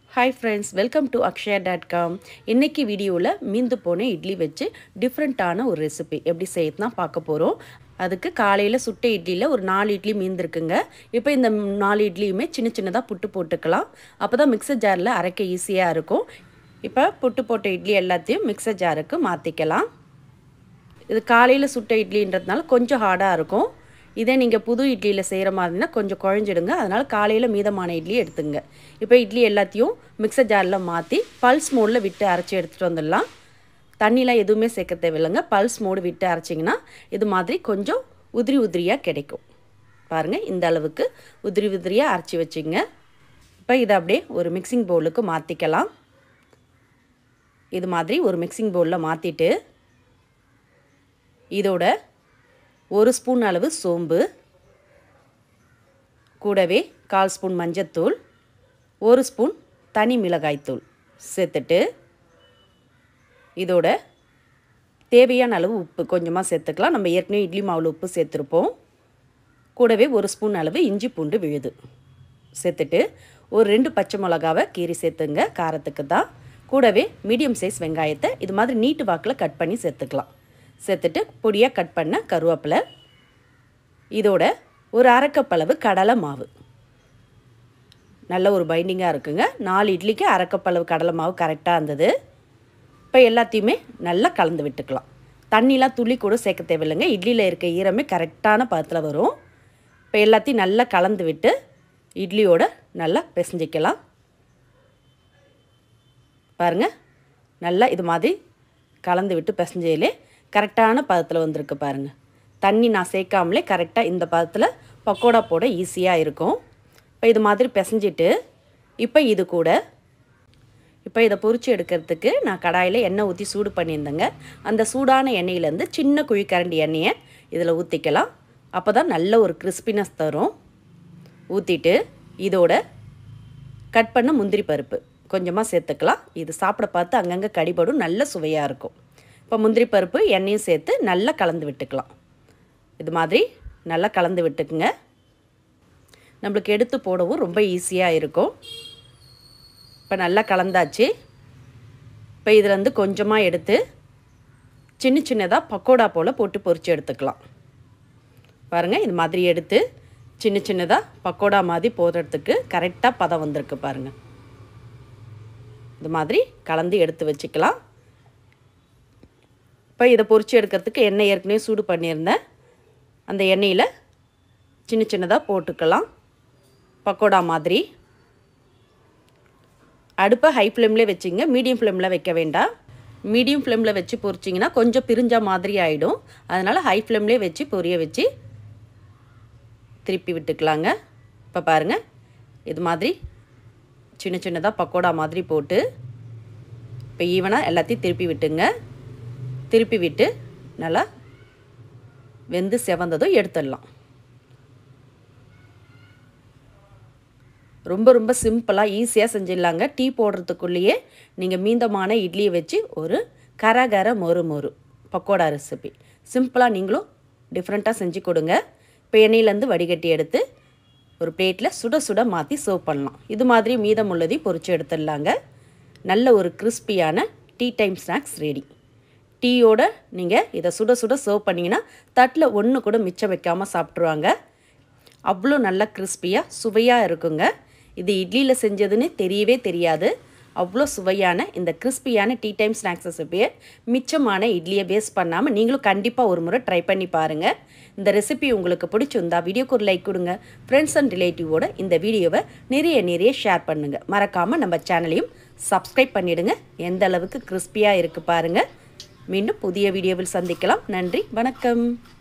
hi friends welcome to Akshaya dot com இன்றைக்கி வீடியோவில் மீந்து போன இட்லி வச்சு டிஃப்ரெண்ட்டான ஒரு ரெசிபி எப்படி செய்யறது தான் பார்க்க போகிறோம் அதுக்கு காலையில் சுட்ட இட்லியில் ஒரு நாலு இட்லி மீந்திருக்குங்க இப்போ இந்த நாலு இட்லியுமே சின்ன சின்னதாக புட்டு போட்டுக்கலாம் அப்போ தான் மிக்சர் ஜாரில் அரைக்க ஈஸியாக இருக்கும் இப்போ புட்டு போட்ட இட்லி எல்லாத்தையும் மிக்சர் ஜாருக்கு மாற்றிக்கலாம் இது காலையில் சுட்ட இட்லின்றதுனால கொஞ்சம் ஹார்டாக இருக்கும் இதே நீங்கள் புது இட்லியில் செய்கிற மாதிரினா கொஞ்சம் குழஞ்சிடுங்க அதனால் காலையில் மீதமான இட்லி எடுத்துங்க இப்போ இட்லி எல்லாத்தையும் மிக்சர் ஜாரில் மாற்றி பல்ஸ் மோடில் விட்டு அரைச்சி எடுத்துகிட்டு வந்துடலாம் தண்ணிலாம் எதுவுமே சேர்க்க தேவையில்லைங்க பல்ஸ் மோடு விட்டு அரைச்சிங்கன்னா இது மாதிரி கொஞ்சம் உதிரி உதிரியாக கிடைக்கும் பாருங்கள் இந்த அளவுக்கு உதிரி உதிரியாக அரைச்சி வச்சுங்க இப்போ இதை அப்படியே ஒரு மிக்சிங் பவுலுக்கு மாற்றிக்கலாம் இது மாதிரி ஒரு மிக்சிங் பவுலில் மாற்றிட்டு இதோட ஒரு ஸ்பூன் அளவு சோம்பு கூடவே கால் ஸ்பூன் மஞ்சத்தூள் ஒரு ஸ்பூன் தனி மிளகாய்த்தூள் சேர்த்துட்டு இதோட தேவையான அளவு உப்பு கொஞ்சமாக சேர்த்துக்கலாம் நம்ம ஏற்கனவே இட்லி மாவில் உப்பு சேர்த்துருப்போம் கூடவே ஒரு ஸ்பூன் அளவு இஞ்சி பூண்டு விழுது சேர்த்துட்டு ஒரு ரெண்டு பச்சை மிளகாவை கீரி சேர்த்துங்க காரத்துக்கு தான் கூடவே மீடியம் சைஸ் வெங்காயத்தை இது மாதிரி நீட்டு வாக்கில் கட் பண்ணி சேர்த்துக்கலாம் சேர்த்துட்டு பொடியாக கட் பண்ண கருவேப்பிலை இதோட ஒரு அரைக்கப்பளவு கடலை மாவு நல்ல ஒரு பைண்டிங்காக இருக்குங்க நாலு இட்லிக்கு அரைக்கப்பளவு கடலை மாவு கரெக்டாக இருந்தது இப்போ எல்லாத்தையுமே நல்லா கலந்து விட்டுக்கலாம் தண்ணிலாம் துளி கூட சேர்க்க தேவையில்லைங்க இட்லியில் இருக்க ஈரமே கரெக்டான பதத்தில் வரும் இப்போ எல்லாத்தையும் நல்லா கலந்து விட்டு இட்லியோட நல்லா பிசைஞ்சிக்கலாம் பாருங்கள் நல்லா இது மாதிரி கலந்து விட்டு பிசைஞ்சையிலே கரெக்டான பதத்தில் வந்திருக்கு பாருங்கள் தண்ணி நான் சேர்க்காமலே கரெக்டாக இந்த பதத்தில் பக்கோடா போட ஈஸியாக இருக்கும் இப்போ இது மாதிரி பிசைஞ்சிட்டு இப்போ இது கூட இப்போ இதை பொறிச்சு எடுக்கிறதுக்கு நான் கடாயில் எண்ணெய் ஊற்றி சூடு பண்ணியிருந்தேங்க அந்த சூடான எண்ணெயிலேருந்து சின்ன குழிக்கரண்டி எண்ணெயை இதில் ஊற்றிக்கலாம் அப்போ தான் நல்ல ஒரு கிறிஸ்பினஸ் தரும் ஊற்றிட்டு இதோட கட் பண்ண முந்திரி பருப்பு கொஞ்சமாக சேர்த்துக்கலாம் இது சாப்பிட பார்த்து அங்கங்கே கடிபடும் நல்ல சுவையாக இருக்கும் இப்போ முந்திரி பருப்பு எண்ணெயும் சேர்த்து நல்லா கலந்து விட்டுக்கலாம் இது மாதிரி நல்லா கலந்து விட்டுக்குங்க நம்மளுக்கு எடுத்து போடவும் ரொம்ப ஈஸியாக இருக்கும் இப்போ நல்லா கலந்தாச்சு இப்போ இதிலேருந்து கொஞ்சமாக எடுத்து சின்ன சின்னதாக பக்கோடா போல் போட்டு பொரித்து எடுத்துக்கலாம் பாருங்கள் இது மாதிரி எடுத்து சின்ன சின்னதாக பக்கோடா மாதிரி போடுறதுக்கு கரெக்டாக பதம் வந்திருக்கு பாருங்கள் இது மாதிரி கலந்து எடுத்து வச்சுக்கலாம் இப்போ இதை பொரித்து எடுக்கிறதுக்கு எண்ணெய் ஏற்கனவே சூடு பண்ணியிருந்தேன் அந்த எண்ணெயில் சின்ன சின்னதாக போட்டுக்கலாம் பக்கோடா மாதிரி அடுப்பை ஹை ஃப்ளேம்லேயே வச்சுங்க மீடியம் ஃப்ளேமில் வைக்க வேண்டாம் மீடியம் ஃப்ளேமில் வச்சு பொரிச்சிங்கன்னா கொஞ்சம் பிரிஞ்ச மாதிரி ஆகிடும் அதனால் ஹை ஃப்ளேம்லேயே வச்சு பொரிய வச்சு திருப்பி விட்டுக்கலாங்க இப்போ பாருங்கள் இது மாதிரி சின்ன சின்னதாக பக்கோடா மாதிரி போட்டு இப்போ ஈவனாக எல்லாத்தையும் திருப்பி விட்டுங்க திருப்பி விட்டு நல்லா வெந்து செவந்ததும் எடுத்துடலாம் ரொம்ப ரொம்ப சிம்பிளாக ஈஸியாக செஞ்சிடலாங்க டீ போடுறதுக்குள்ளேயே நீங்கள் மீந்தமான இட்லியை வச்சு ஒரு கரகர மொறு மொறு பக்கோடா ரெசிபி சிம்பிளாக நீங்களும் டிஃப்ரெண்ட்டாக செஞ்சு கொடுங்க இப்போ எண்ணெயிலேருந்து வடிகட்டி எடுத்து ஒரு பிளேட்டில் சுட சுட மாற்றி சர்வ் பண்ணலாம் இது மாதிரி மீதம் உள்ளதையும் பொறிச்சு எடுத்துடலாங்க நல்ல ஒரு கிறிஸ்பியான டீ டைம் ஸ்நாக்ஸ் ரெடி டீயோட நீங்கள் இதை சுட சுட சர்வ் பண்ணிங்கன்னா தட்டில் ஒன்று கூட மிச்சம் வைக்காமல் சாப்பிட்ருவாங்க அவ்வளோ நல்லா கிறிஸ்பியாக சுவையாக இருக்குங்க இது இட்லியில் செஞ்சதுன்னு தெரியவே தெரியாது அவ்வளோ சுவையான இந்த கிறிஸ்பியான டீ டைம் ஸ்நாக்ஸ் ரெசிபியை மிச்சமான இட்லியை வேஸ்ட் பண்ணாமல் நீங்களும் கண்டிப்பாக ஒரு முறை ட்ரை பண்ணி பாருங்கள் இந்த ரெசிபி உங்களுக்கு பிடிச்சிருந்தா வீடியோக்கு ஒரு லைக் கொடுங்க ஃப்ரெண்ட்ஸ் அண்ட் ரிலேட்டிவோட இந்த வீடியோவை நிறைய நிறைய ஷேர் பண்ணுங்கள் மறக்காமல் நம்ம சேனலையும் சப்ஸ்கிரைப் பண்ணிவிடுங்க எந்த அளவுக்கு கிறிஸ்பியாக இருக்குது பாருங்கள் மீண்டும் புதிய வீடியோவில் சந்திக்கலாம் நன்றி வணக்கம்